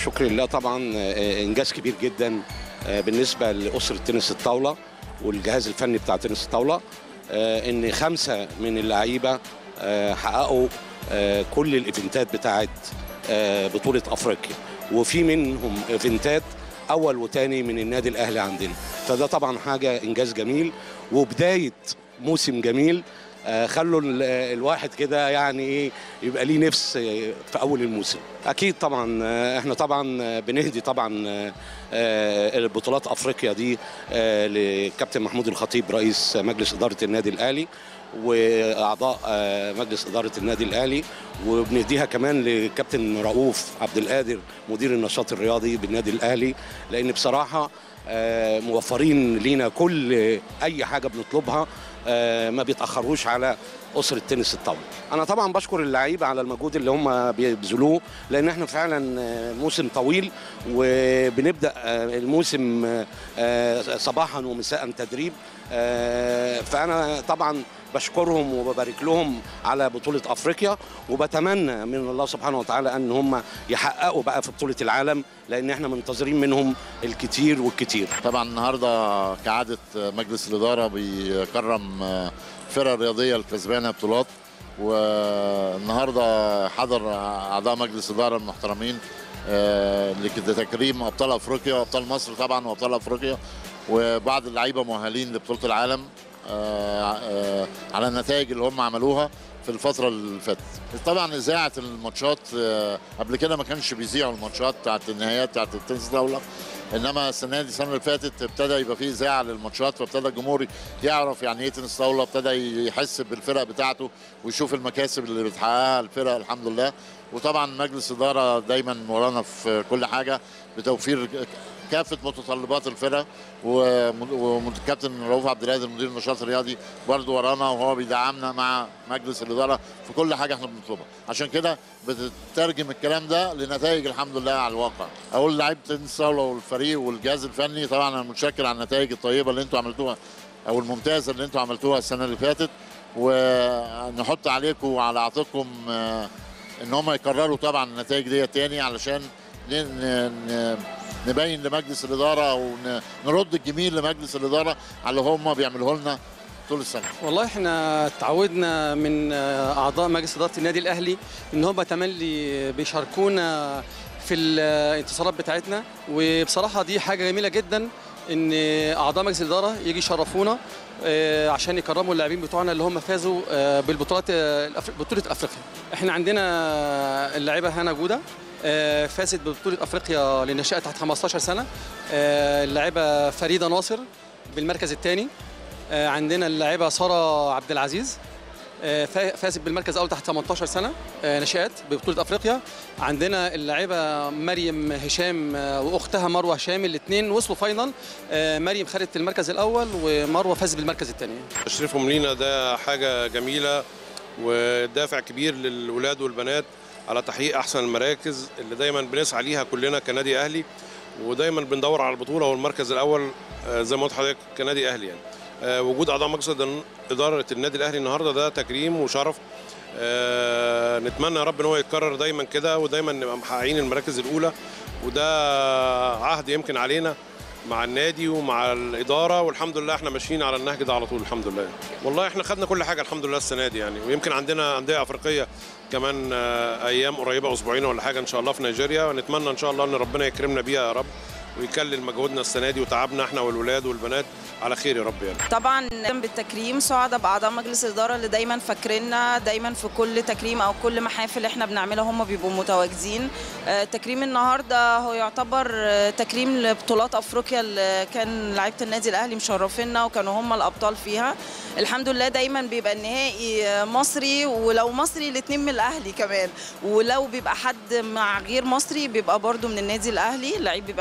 شكر لله طبعا آه، انجاز كبير جدا آه، بالنسبه لاسره تنس الطاوله والجهاز الفني بتاع تنس الطاوله آه، ان خمسه من اللعيبه آه، حققوا آه، كل الايفنتات بتاعت آه، بطوله افريقيا وفي منهم ايفنتات اول وتاني من النادي الاهلي عندنا فده طبعا حاجه انجاز جميل وبدايه موسم جميل آه، خلوا ال- الواحد كده يعني ايه يبقى ليه نفس آه، في اول الموسم اكيد طبعا آه، احنا طبعا آه، بنهدي طبعا آه، آه، البطولات افريقيا دي آه، لكابتن محمود الخطيب رئيس مجلس اداره النادي الاهلي واعضاء آه، مجلس اداره النادي الاهلي وبنديها كمان لكابتن رؤوف عبد القادر مدير النشاط الرياضي بالنادي الاهلي لان بصراحه آه، موفرين لينا كل اي حاجه بنطلبها آه، ما بيتاخروش على اسره تنس الطاوله انا طبعا بشكر اللعيبه على المجهود اللي هم بيبذلوه لان احنا فعلا آه، موسم طويل وبنبدا آه، الموسم آه، آه، صباحا ومساء تدريب آه، فانا طبعا بشكرهم وببارك لهم على بطوله افريقيا وبتمنى من الله سبحانه وتعالى ان هم يحققوا بقى في بطوله العالم لان احنا منتظرين منهم الكتير والكتير طبعا النهارده كعاده مجلس الاداره بيكرم فرق رياضيه الكسبانه بطولات والنهارده حضر اعضاء مجلس الاداره المحترمين آه، لتكريم ابطال افريقيا وابطال مصر طبعا وابطال افريقيا وبعض اللعيبه مؤهلين لبطوله العالم آه، آه، على النتائج اللي هم عملوها في الفترة اللي فاتت طبعا إذاعة الماتشات آه، قبل كده ما كانش بيذيعوا الماتشات بتاعت النهايات بتاعت التنس دولة انما السنه دي السنه اللي فاتت ابتدى يبقى فيه اذاعه للماتشات فابتدى الجمهور يعرف يعني ايه تنس طاوله ابتدى يحس بالفرق بتاعته ويشوف المكاسب اللي بتحققها الفرق الحمد لله وطبعا مجلس اداره دايما ورانا في كل حاجه بتوفير كافه متطلبات الفرق والكابتن رؤوف عبد القادر مدير النشاط الرياضي برضه ورانا وهو بيدعمنا مع مجلس الاداره في كل حاجه احنا بنطلبها عشان كده بتترجم الكلام ده لنتائج الحمد لله على الواقع اقول لعيبه تنس الطاوله والفريق والجهاز الفني طبعا انا متشكر على النتائج الطيبه اللي انتم عملتوها او الممتازه اللي انتم عملتوها السنه اللي فاتت ونحط عليكم وعلى عاتقكم آه، ان هم يكرروا طبعا النتائج دي تاني علشان ن- ن- ن- نبين لمجلس الاداره ونرد الجميل لمجلس الاداره على اللي هم بيعملوه لنا طول السنه والله احنا تعودنا من اعضاء مجلس اداره النادي الاهلي ان هم تملي بيشاركونا في الانتصارات بتاعتنا وبصراحه دي حاجه جميله جدا ان اعضاء مجلس الاداره يجي يشرفونا آه، عشان يكرموا اللاعبين بتوعنا اللي هم فازوا آه، بالبطولات آه، الأف- بطوله افريقيا احنا عندنا اللاعبه هنا جوده آه، فازت ببطوله افريقيا للنشأة تحت 15 سنه آه، اللاعبه فريده ناصر بالمركز الثاني آه، عندنا اللاعبه ساره عبد العزيز آه، فا- فازت بالمركز الاول تحت 18 سنه آه، نشات ببطوله افريقيا عندنا اللاعبه مريم هشام آه، واختها مروه هشام الاثنين وصلوا فاينل آه، مريم خدت المركز الاول ومروه فازت بالمركز الثاني تشريفهم لينا ده حاجة جميلة ودافع كبير للولاد والبنات على تحقيق أحسن المراكز اللي دايما بنسعى ليها كلنا كنادي أهلي ودايما بندور على البطولة والمركز الأول آه، زي ما قلت لحضرتك كنادي أهلي يعني آه، وجود أعضاء مجلس إدارة النادي الأهلي النهاردة ده تكريم وشرف آه، نتمنى يا رب ان هو يتكرر دايما كده ودايما نبقى محققين المراكز الاولى وده عهد يمكن علينا مع النادي ومع الاداره والحمد لله احنا ماشيين على النهج ده على طول الحمد لله والله احنا خدنا كل حاجه الحمد لله السنه دي يعني ويمكن عندنا انديه افريقيه كمان آه، ايام قريبه اسبوعين ولا حاجه ان شاء الله في نيجيريا ونتمنى ان شاء الله ان ربنا يكرمنا بيها يا رب ويكلل مجهودنا السنه دي وتعبنا احنا والولاد والبنات على خير يا رب يعني طبعا بالتكريم سعداء باعضاء مجلس الاداره اللي دايما فاكريننا دايما في كل تكريم او كل محافل احنا بنعملها هم بيبقوا متواجدين آه، تكريم النهارده هو يعتبر آه، تكريم لبطولات افريقيا اللي كان لعيبه النادي الاهلي مشرفينا وكانوا هم الابطال فيها الحمد لله دايما بيبقى النهائي آه، مصري ولو مصري الاثنين من الاهلي كمان ولو بيبقى حد مع غير مصري بيبقى برضو من النادي الاهلي اللعيب بيبقى من النادي الاهلي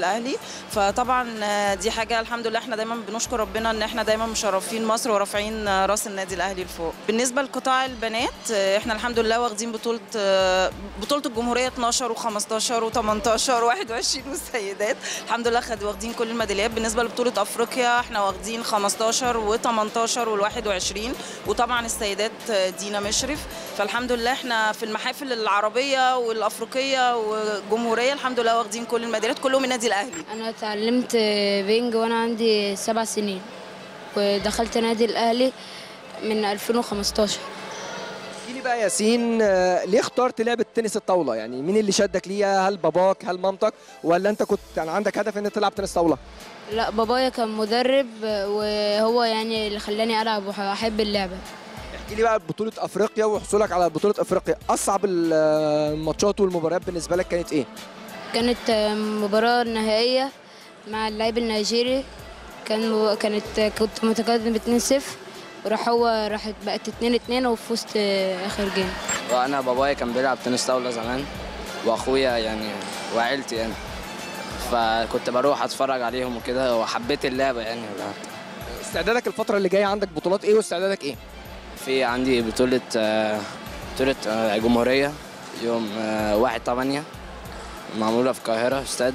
الاهلي فطبعا آه، دي حاجه الحمد لله احنا دايما بنشكر ربنا ان احنا دايما مشرفين مصر ورافعين آه، راس النادي الاهلي لفوق بالنسبه لقطاع البنات آه، احنا الحمد لله واخدين بطوله آه، بطوله الجمهوريه 12 و15 و18 و21 والسيدات الحمد لله خد واخدين كل الميداليات بالنسبه لبطوله افريقيا احنا واخدين 15 و18 وال21 وطبعا السيدات آه، دينا مشرف فالحمد لله احنا في المحافل العربيه والافريقيه والجمهوريه الحمد لله واخدين كل الميداليات كلهم من النادي الاهلي انا اتعلمت بينج وانا عندي سبع سنين ودخلت نادي الاهلي من 2015 احكي لي بقى يا ياسين آه، ليه اخترت لعبه تنس الطاوله يعني مين اللي شدك ليها هل باباك هل مامتك ولا انت كنت كان عندك هدف ان تلعب تنس طاوله لا بابايا كان مدرب وهو يعني اللي خلاني العب واحب اللعبه احكي لي بقى بطوله افريقيا وحصولك على بطوله افريقيا اصعب ال- الماتشات والمباريات بالنسبه لك كانت ايه كانت مباراه نهائيه مع اللاعب النيجيري كان كانت كنت متقدم 2-0 وراح هو راحت بقت 2-2 وفزت اخر جيم وانا بابايا كان بيلعب تنس طاوله زمان واخويا يعني وعيلتي يعني فكنت بروح اتفرج عليهم وكده وحبيت اللعبه يعني استعدادك الفتره اللي جايه عندك بطولات ايه واستعدادك ايه في عندي بطوله آه، بطوله آه، جمهوريه يوم آه، 1 8 معموله في القاهره استاد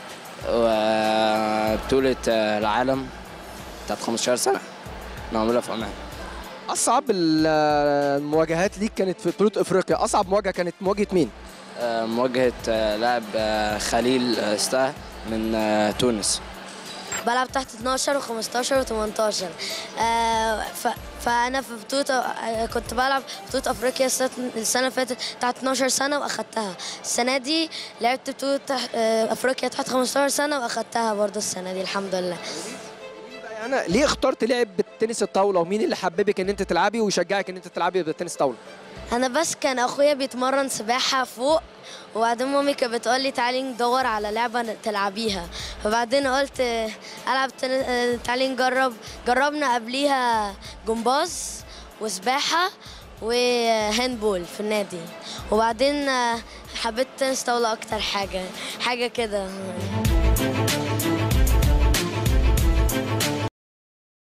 وبطوله آه، العالم بتاعت 15 سنه معموله في عمان اصعب ال- المواجهات ليك كانت في بطوله افريقيا اصعب مواجهه كانت مواجهه مين آه، مواجهه آه، لاعب آه، خليل آه، ستا من آه، تونس بلعب تحت 12 و15 و18 آه ف... فانا في بطوله آه، كنت بلعب بطوله افريقيا السنه السنة اللي فاتت تحت 12 سنه واخدتها السنه دي لعبت بطوله تحت آه افريقيا تحت 15 سنه واخدتها برضه السنه دي الحمد لله انا ليه اخترت لعب بالتنس الطاوله ومين اللي حببك ان انت تلعبي ويشجعك ان انت تلعبي بالتنس طاوله انا بس كان اخويا بيتمرن سباحه فوق وبعدين مامي كانت بتقول لي تعالي ندور على لعبه تلعبيها فبعدين قلت آه، العب تن... آه، تعالي نجرب جربنا قبليها جمباز وسباحه وهاندبول في النادي وبعدين آه، حبيت تنس طاوله اكتر حاجه حاجه كده